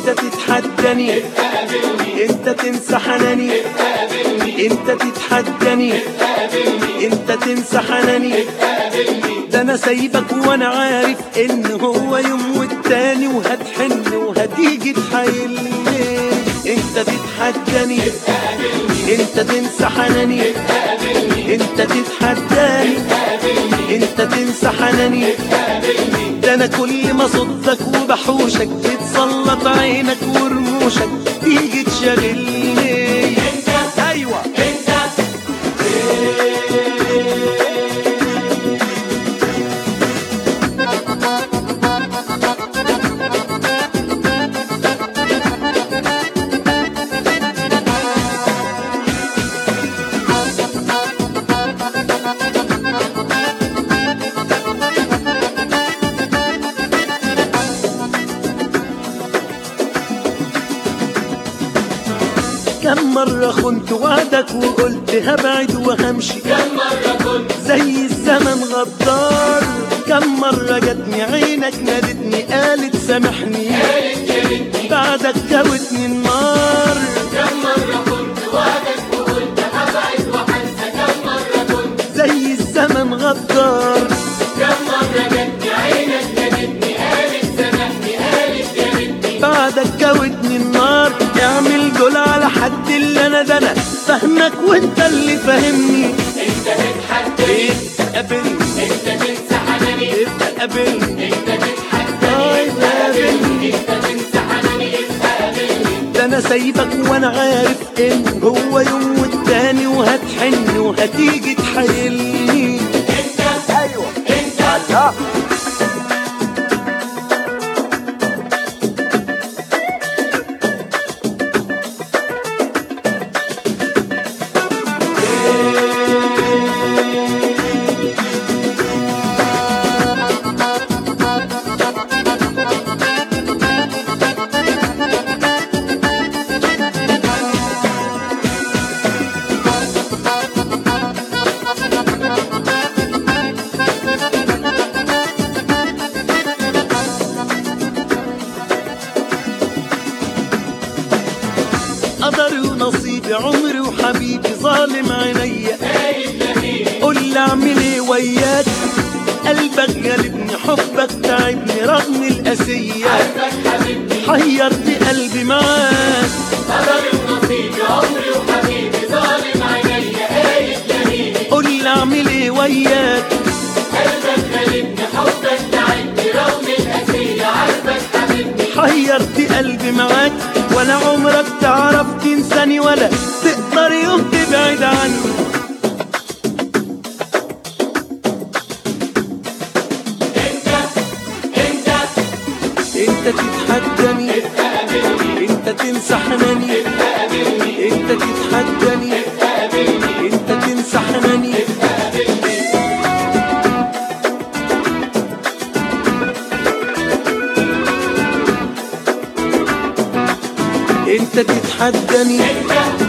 انت تتحداني انت تنسى حناني انت تتحداني انت تنسى حناني ده انا سايبك وانا عارف ان هو يوم والتاني وهتحن وهتيجي تحايلني انت تتحداني انت تنسى حناني انت تتحداني انت تنسى حناني ده انا كل ما صدك وبحوشك بتسلط عينك ورموشك تيجي تشغلني انت ايوه انت كم مرة خنت وعدك وقلت هبعد وهمشي كم مرة كنت زي الزمن غدار كم مرة جاتني عينك نادتني قالت سامحني قالت يا بنتي بعدك جاوتني النار كم مرة كنت وعدك وقلت هبعد وهنسى كم مرة كنت زي الزمن غدار كم مرة جتني عينك نادتني قالت سامحني قالت يا بنتي بعدك جاوتني النار اعمل دول على حد اللي انا ده انا فاهمك وانت اللي فاهمني انت تتحداني ابقى قابلني انت تنسى حناني ابقى قابلني انت طيب تتحداني قابلني انت تنسى حناني انت قابلني ده انا سايبك وانا عارف ان هو يوم والتاني وهتحن وهتيجي تحايلني انت ايوه انت لا قدري ونصيبي عمري وحبيبي ظالم عينيا سايب لمين قول لي اعمل ايه وياك قلبك غالبني حبك تعبني رغم القاسية عارفك حبيبتي حيرت قلبي معاك قدري ونصيبي عمري وحبيبي ظالم عينيا قايد لمين قول لي اعمل ايه وياك قلبك غالبني حبك تعبني رغم القاسية عارفك حبيبتي حيرت قلبي معاك ولا عمرك تعرف تنساني ولا تقدر يوم تبعد عني انت انت انت تتحداني انت تنسى حناني انت تتحداني انت تنسى حناني انت تتحداني انت